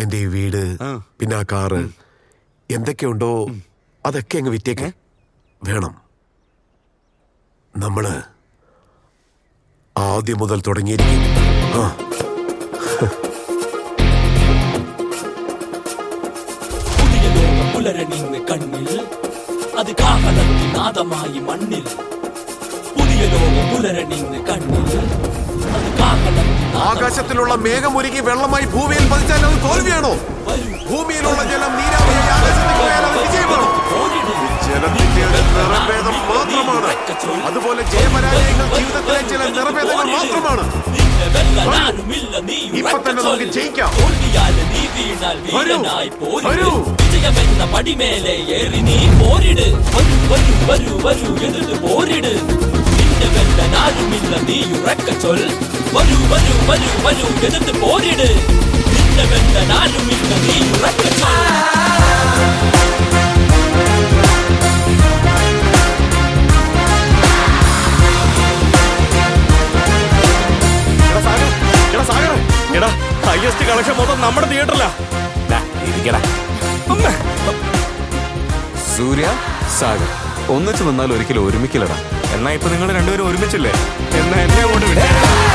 എന്റെ ഈ വീട് ആ. പിന്നെ ആ കാറ് എന്തൊക്കെയുണ്ടോ അതൊക്കെ അങ്ങ് വിറ്റേക്ക് വേണം നമ്മള് ആദ്യം മുതൽ തുടങ്ങിയിരിക്കും ആ പുതിയ ലോകം പുലരണിന്ന് കണ്ണിൽ അത് കാഹളത്തിൽ നാദമായി മണ്ണിൽ പുതിയ ലോകം പുലരണിന്ന് കണ്ണിൽ അത് കാഹളത്തിൽ നാദമായി ആകാശത്തിലുള്ള മേഘം ഒരുക്കി വെള്ളമായി ഭൂമിയിൽ പതിച്ചാൽ അത് തോൽവിയാണോ ഭൂമിയിലുള്ള ജലം നീരാവിയായി ആകാശത്തിൽ പോയാൽ അത് വിജയമാണോ ജലത്തിന്റെ ഒരു നിറഭേദം മാത്രമാണ് അതുപോലെ ജയപരാജയങ്ങൾ ജീവിതത്തിലെ ചില നിറഭേദങ്ങൾ മാത്രമാണ് നിന്നെ വെല്ലാനാരുമില്ല നീ ഇപ്പൊ തന്നെ നമുക്ക് ജയിക്കാം. തോൽവിയാല് നീ വീണാൽ വരൂ, വീരനായി പോരിട് വരൂ. വിജയമെന്ന പടിമേലെ ഏറി നീ പോരിട് വരൂ വരൂ വരൂ വരൂ എതിർത്ത് പോരിട് നിന്നെ വെല്ലാനാരുമില്ല നീ ഉറക്ക ചൊൽ വരൂ വരൂ വരൂ വരൂ എതിർത്ത് പോരിട് നിന്നെ വെല്ലാനാരുമില്ല നീ ഉറക്ക ചൊൽ എടാ സാഗർ, എടാ സാഗർ, എടാ ഹയസ്റ്റ് കളക്ഷൻ മൊത്തം നമ്മുടെ തിയേറ്ററിലാ ഇരിക്കടാ സൂര്യ സാഗർ ഒന്നിച്ചു നിന്നാൽ ഒരിക്കലും ഒരുമിക്കില്ലടാ എന്നാ ഇപ്പൊ നിങ്ങൾ രണ്ടുപേരും ഒരുമിച്ചില്ലേ എന്നാ എന്നെ അങ്ങോട്ട് വിട്ടേ